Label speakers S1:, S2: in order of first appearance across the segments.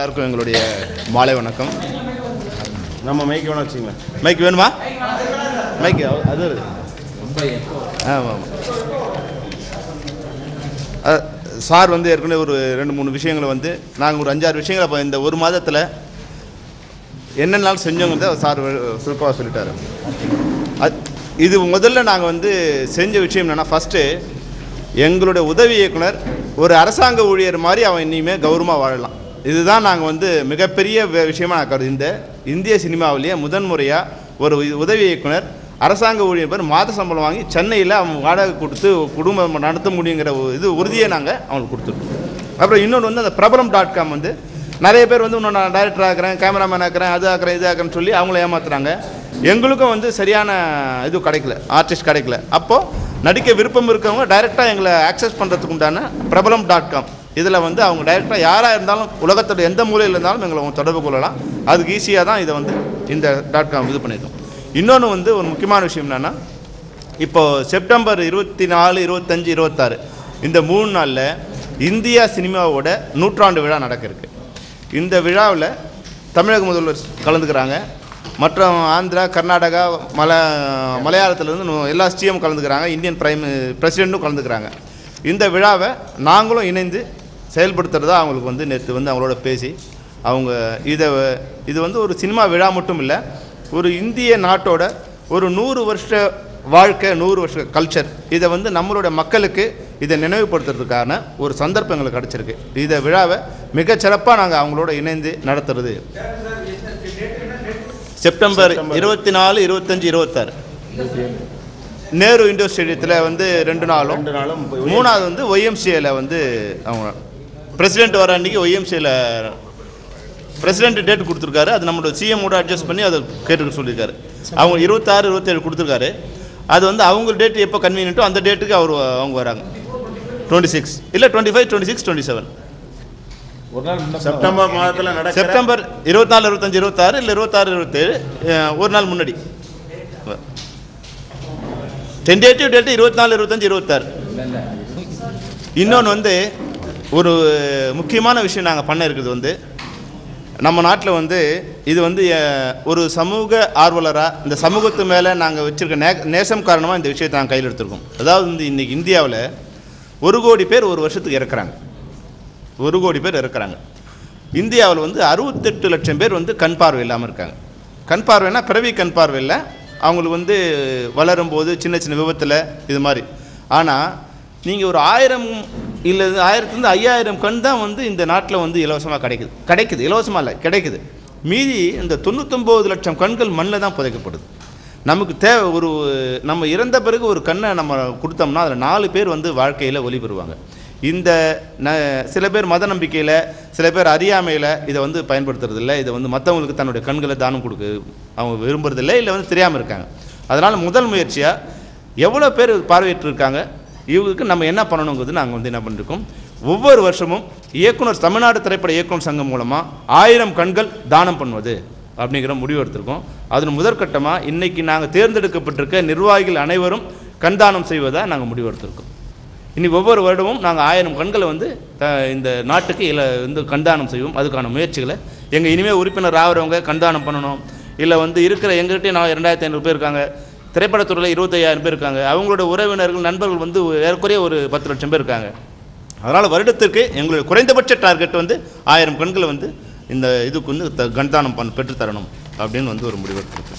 S1: எல்லாருக்கும் எங்களுடைய மாலை வணக்கம்
S2: நம்ம மைக் வேணா வச்சுங்களேன்
S1: மைக் வேணுமா மைக் அது ஆமாம் சார் வந்து ஏற்கனவே ஒரு ரெண்டு மூணு விஷயங்களை வந்து நாங்கள் ஒரு அஞ்சாறு விஷயங்களை இப்போ இந்த ஒரு மாதத்தில் என்னென்னாலும் செஞ்சோங்கிறத சார் சுருக்கமாக சொல்லிட்டாரு அது இது முதல்ல நாங்கள் வந்து செஞ்ச விஷயம் என்னென்னா ஃபஸ்ட்டு எங்களுடைய உதவி இயக்குனர் ஒரு அரசாங்க ஊழியர் மாதிரி அவன் இனிமேல் கௌரவமாக வாழலாம் இதுதான் நாங்கள் வந்து மிகப்பெரிய வி- விஷயமா நான் கருது இந்த இந்திய சினிமாவிலேயே முதன்முறையாக ஒரு உ- உதவி இயக்குனர் அரசாங்க ஊழியர் பேர் மாத சம்பளம் வாங்கி சென்னையில் அவன் வாடகை கொடுத்து குடும்பம் நடத்த முடியுங்கிற ஒரு இது உறுதியை நாங்கள் அவங்களுக்கு கொடுத்துருக்கோம் அப்புறம் இன்னொன்று வந்து அந்த பிரபலம் டாட் காம் வந்து நிறைய பேர் வந்து இன்னும் நான் டைரக்டர் ஆக்குறேன் கேமராமேன் ஆக்குறேன் அது ஆக்குறேன் இது ஆக்குறேன்னு சொல்லி அவங்கள ஏமாத்துறாங்க எங்களுக்கும் வந்து சரியான இது கிடைக்கல ஆர்டிஸ்ட் கிடைக்கல அப்போது நடிக்க விருப்பம் இருக்கவங்க டைரெக்டாக எங்களை ஆக்சஸ் பண்ணுறதுக்கு உண்டான பிரபலம் டாட் காம் இதில் வந்து அவங்க டைரெக்டாக யாராக இருந்தாலும் உலகத்தோட எந்த மூலையில் இருந்தாலும் எங்களை அவங்க தொடர்பு கொள்ளலாம் அதுக்கு ஈஸியாக தான் இதை வந்து இந்த டாட் காம் இது பண்ணியிருக்கோம் இன்னொன்று வந்து ஒரு முக்கியமான விஷயம் என்னென்னா இப்போ செப்டம்பர் இருபத்தி நாலு இருபத்தஞ்சு இருபத்தாறு இந்த மூணு நாளில் இந்தியா சினிமாவோட நூற்றாண்டு விழா நடக்க இருக்கு இந்த விழாவில் தமிழக முதல்வர் கலந்துக்கிறாங்க மற்ற ஆந்திரா கர்நாடகா மல மலையாளத்துலேருந்து நு- எல்லா ஸ்டீயும் கலந்துக்கிறாங்க இந்தியன் பிரைம் பிரசிடெண்ட்டும் கலந்துக்கிறாங்க இந்த விழாவை நாங்களும் இணைந்து செயல்படுத்துகிறதா அவங்களுக்கு வந்து நேற்று வந்து அவங்களோட பேசி அவங்க இதை இது வந்து ஒரு சினிமா விழா மட்டும் இல்லை ஒரு இந்திய நாட்டோட ஒரு நூறு வருஷ வாழ்க்கை நூறு வருஷ கல்ச்சர் இதை வந்து நம்மளுடைய மக்களுக்கு இதை நினைவுபடுத்துறதுக்கான ஒரு சந்தர்ப்பம் எங்களுக்கு கிடச்சிருக்கு இதை விழாவை மிகச்சிறப்பாக நாங்கள் அவங்களோட இணைந்து நடத்துறது செப்டம்பர் இருபத்தி நாலு இருபத்தஞ்சு இருபத்தாறு நேரு இண்டோர் ஸ்டேடியத்தில் வந்து ரெண்டு நாளும்
S2: ரெண்டு நாளும் போய்
S1: மூணாவது வந்து ஒய்எம்சிஏல வந்து அவங்க பிரசிடென்ட் வர அன்றைக்கி ஒய்எம்சிஏல பிரசிடென்ட் டேட் கொடுத்துருக்காரு அது நம்மளோட சிஎம்மோட அட்ஜஸ்ட் பண்ணி அதை கேட்டுக்க சொல்லியிருக்காரு அவங்க இருபத்தாறு இருபத்தேழு கொடுத்துருக்காரு அது வந்து அவங்க டேட் எப்போ கன்வீனியன்ட்டோ அந்த டேட்டுக்கு அவர் அவங்க வராங்க டுவெண்ட்டி சிக்ஸ் இல்லை twenty five twenty six twenty seven
S2: ஒரு நாள் செப்டம்பர் மாதத்தில் நடக்கிற
S1: செப்டம்பர் இருபத்தி நாலு இருபத்தஞ்சு இருபத்தாறு இல்லை இருபத்தாறு இருபத்தேழு அஹ், ஒரு நாள் முன்னாடி டென்டேட்டிவ் டேட்டு இருபத்தி நாலு இருபத்தஞ்சு இருபத்தாறு இன்னொன்று வந்து ஒரு முக்கியமான விஷயம் நாங்கள் பண்ண இருக்குது வந்து நம்ம நாட்டில் வந்து இது வந்து அஹ், ஒரு சமூக ஆர்வலராக இந்த சமூகத்து மேலே நாங்கள் வச்சுருக்க நே நேசம் காரணமாக இந்த விஷயத்தை நாங்கள் கையில் எடுத்திருக்கோம் அதாவது வந்து இன்றைக்கி இந்தியாவில் ஒரு கோடி பேர் ஒரு வருஷத்துக்கு இறக்குறாங்க ஒரு கோடி பேர் இருக்கிறாங்க இந்தியாவில் வந்து அறுபத்தெட்டு லட்சம் பேர் வந்து கண் பார்வை இல்லாமல் இருக்காங்க கண் பார்வைனா பிறவி கண் பார்வை இல்லை அவங்களுக்கு வந்து வளரும்போது சின்ன சின்ன விபத்தில் இது மாதிரி ஆனால் நீங்கள் ஒரு ஆயிரம் இல்லை ஆயிரத்துலேருந்து ஐயாயிரம் கண் தான் வந்து இந்த நாட்டில் வந்து இலவசமாக கிடைக்குது கிடைக்குது இலவசமாக இல்லை கிடைக்குது மீதி இந்த தொண்ணூத்தொம்பது லட்சம் கண்கள் மண்ணில் தான் புதைக்கப்படுது நமக்கு தேவை ஒரு நம்ம இறந்த பிறகு ஒரு கண்ணை நம்ம கொடுத்தோம்னா அதில் நாலு பேர் வந்து வாழ்க்கையில் ஒளி பெறுவாங்க இந்த ந சில பேர் மத நம்பிக்கையில் சில பேர் அறியாமையில் இதை வந்து பயன்படுத்துறதில்ல இதை வந்து மற்றவங்களுக்கு தன்னுடைய கண்களை தானம் கொடுக்க அவங்க விரும்புறதில்லை இல்லை வந்து தெரியாமல் இருக்காங்க அதனால் முதல் முயற்சியாக எவ்வளோ பேர் பார்வையிட்டு இருக்காங்க இவங்களுக்கு நம்ம என்ன பண்ணணுங்கிறது நாங்கள் வந்து என்ன பண்ணிருக்கோம் ஒவ்வொரு வருஷமும் இயக்குனர் தமிழ்நாடு திரைப்பட இயக்குனர் சங்கம் மூலமாக ஆயிரம் கண்கள் தானம் பண்ணுவது அப்படிங்கிற முடிவு எடுத்திருக்கோம் அதில் முதற்கட்டமாக இன்னைக்கு நாங்கள் தேர்ந்தெடுக்கப்பட்டிருக்க நிர்வாகிகள் அனைவரும் கண்தானம் செய்வதாக நாங்கள் முடிவு எடுத்திருக்கோம் இனி ஒவ்வொரு வருடமும் நாங்கள் ஆயிரம் கண்களை வந்து த- இந்த நாட்டுக்கு இல வந்து கண்தானம் செய்வோம் அதுக்கான முயற்சிகளை எங்கள் இனிமேல் உறுப்பினர் ஆகிறவங்க கண்தானம் பண்ணணும் இல்லை வந்து இருக்கிற எங்கள்கிட்டயே நான் ரெண்டாயிரத்தி ஐநூறு பேர் இருக்காங்க திரைப்படத்துறையில் இருபத்தையாயிரம் பேர் இருக்காங்க அவங்களோட உறவினர்கள் நண்பர்கள் வந்து ஏறக்குறைய ஒரு பத்து லட்சம் பேர் இருக்காங்க அதனால் வருடத்திற்கு எங்களுடைய குறைந்தபட்ச டார்கெட் வந்து ஆயிரம் கண்களை வந்து இந்த இதுக்கு வந்து த- கண்தானம் பண்ண பெற்று தரணும் அப்படின்னு வந்து ஒரு முடிவு எடுத்திருக்கு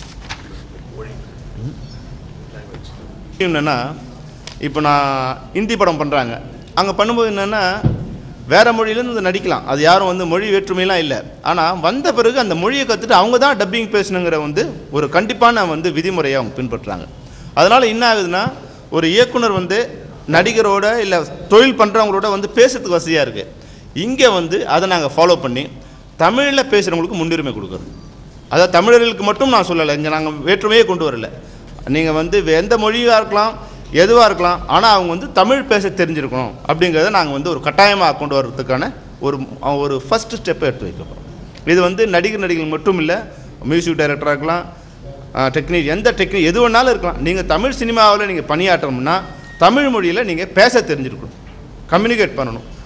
S1: என்னென்னா இப்போ நான் ஹிந்தி படம் பண்ணுறாங்க அங்கே பண்ணும்போது என்னென்னா வேறு மொழியிலேருந்து வந்து நடிக்கலாம் அது யாரும் வந்து மொழி வேற்றுமையெல்லாம் இல்லை ஆனால் வந்த பிறகு அந்த மொழியை கற்றுட்டு அவங்க தான் டப்பிங் பேசணுங்கிற வந்து ஒரு கண்டிப்பான வந்து விதிமுறையை அவங்க பின்பற்றுறாங்க அதனால் என்ன ஆகுதுன்னா ஒரு இயக்குனர் வந்து நடிகரோட இல்லை தொழில் பண்ணுறவங்களோட வந்து பேசுறதுக்கு வசதியாக இருக்குது இங்கே வந்து அதை நாங்கள் ஃபாலோ பண்ணி தமிழில் பேசுகிறவங்களுக்கு முன்னுரிமை கொடுக்குறோம் அதாவது தமிழர்களுக்கு மட்டும் நான் சொல்லலை இங்கே நாங்கள் வேற்றுமையே கொண்டு வரல நீங்கள் வந்து வே- எந்த மொழியாக இருக்கலாம் எதுவாக இருக்கலாம் ஆனால் அவங்க வந்து தமிழ் பேச தெரிஞ்சிருக்கணும் அப்படிங்கிறத நாங்கள் வந்து ஒரு கட்டாயமாக கொண்டு வர்றதுக்கான ஒரு ஒரு ஃபஸ்ட்டு ஸ்டெப்பை எடுத்து வைக்க போகிறோம் இது வந்து நடிகர் நடிகைகள் மட்டும் இல்லை மியூசிக் டைரக்டராக இருக்கலாம் டெக்னிக் எந்த டெக்னிக் எது வேணாலும் இருக்கலாம் நீங்கள் தமிழ் சினிமாவில் நீங்கள் பணியாற்றணும்னா தமிழ் மொழியில் நீங்கள் பேச தெரிஞ்சிருக்கணும் கம்யூனிகேட் பண்ணணும்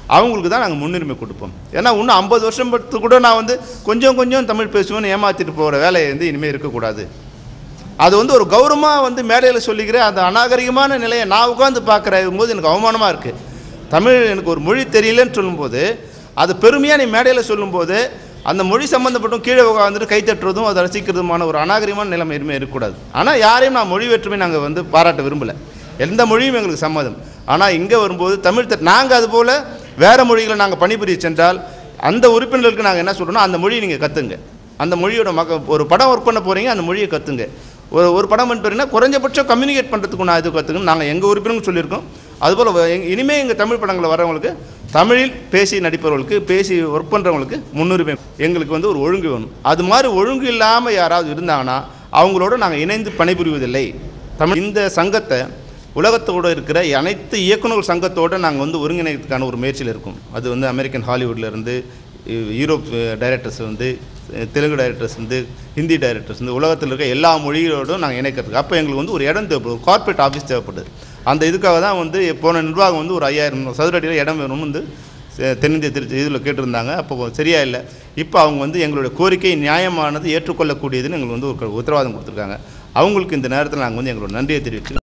S1: அவங்களுக்கு தான் நாங்கள் முன்னுரிமை கொடுப்போம் ஏன்னா இன்னும் ஐம்பது வருஷம் பத்து கூட நான் வந்து கொஞ்சம் கொஞ்சம் தமிழ் பேசுவேன்னு ஏமாற்றிட்டு போகிற வேலையை வந்து இனிமேல் இருக்கக்கூடாது அது வந்து ஒரு கௌரவமாக வந்து மேடையில் சொல்லிக்கிற அந்த அநாகரிகமான நிலையை நான் உட்காந்து பார்க்குற போது எனக்கு அவமானமாக இருக்குது தமிழ் எனக்கு ஒரு மொழி தெரியலன்னு சொல்லும்போது அது பெருமையாக நீ மேடையில் சொல்லும்போது அந்த மொழி சம்மந்தப்பட்டும் கீழே உட்காந்துட்டு கை தட்டுறதும் அதை ரசிக்கிறதுமான ஒரு அநாகரிகமான நிலைமை எதுவுமே இருக்கக்கூடாது ஆனால் யாரையும் நான் மொழி வேற்றுமை நாங்கள் வந்து பாராட்ட விரும்பலை எந்த மொழியும் எங்களுக்கு சம்மதம் ஆனால் இங்கே வரும்போது தமிழ் த நாங்கள் அதுபோல் வேறு மொழிகளை நாங்கள் பணிபுரிய சென்றால் அந்த உறுப்பினர்களுக்கு நாங்கள் என்ன சொல்கிறோன்னா அந்த மொழியை நீங்கள் கற்றுங்க அந்த மொழியோட மக ஒரு படம் ஒர்க் பண்ண போகிறீங்க அந்த மொழியை கற்றுங்க ஒரு ஒரு படம் பண்ணிட்டு வரீங்கன்னா குறைஞ்சபட்சம் கம்யூனிகேட் பண்ணுறதுக்கு நான் இது கற்றுக்கணும் நாங்கள் எங்கள் உறுப்பினரும் சொல்லியிருக்கோம் அதுபோல் வ- எங்க- இனிமே எங்கள் தமிழ் படங்களில் வரவங்களுக்கு தமிழில் பேசி நடிப்பவர்களுக்கு பேசி ஒர்க் பண்ணுறவங்களுக்கு முன்னுரிமை எங்களுக்கு வந்து ஒரு ஒழுங்கு வேணும் அது மாதிரி ஒழுங்கு இல்லாமல் யாராவது இருந்தாங்கன்னா அவங்களோட நாங்கள் இணைந்து பணிபுரிவதில்லை தமிழ் இந்த சங்கத்தை உலகத்தோடு இருக்கிற அனைத்து இயக்குநர்கள் சங்கத்தோடு நாங்கள் வந்து ஒருங்கிணைக்கிறதுக்கான ஒரு முயற்சியில் இருக்கோம் அது வந்து அமெரிக்கன் ஹாலிவுட்ல இருந்து யூ- யூரோப் டைரக்டர்ஸ் வந்து அஹ், தெலுங்கு டைரக்டர்ஸ் வந்து ஹிந்தி டைரக்டர்ஸ் வந்து உலகத்தில் இருக்க எல்லா மொழிகளோடும் நாங்கள் இணைக்கிறதுக்கு அப்போ எங்களுக்கு வந்து ஒரு இடம் தேவைப்படுது கார்ப்பரேட் ஆஃபீஸ் தேவைப்படுது அந்த இதுக்காக தான் வந்து போன நிர்வாகம் வந்து ஒரு ஐயாயிரம் சதுர அடியில் இடம் வேணும்னு வந்து செ- தென்னிந்திய திருச்சி இதில் கேட்டிருந்தாங்க அப்போ சரியா இல்லை இப்போ அவங்க வந்து எங்களுடைய கோரிக்கை நியாயமானது ஏற்றுக்கொள்ளக்கூடியதுன்னு எங்களுக்கு வந்து ஒரு உத்தரவாதம் கொடுத்துருக்காங்க அவங்களுக்கு இந்த நேரத்தில் நாங்கள் வந்து எங்களோட நன்றியை தெரிவிச்சு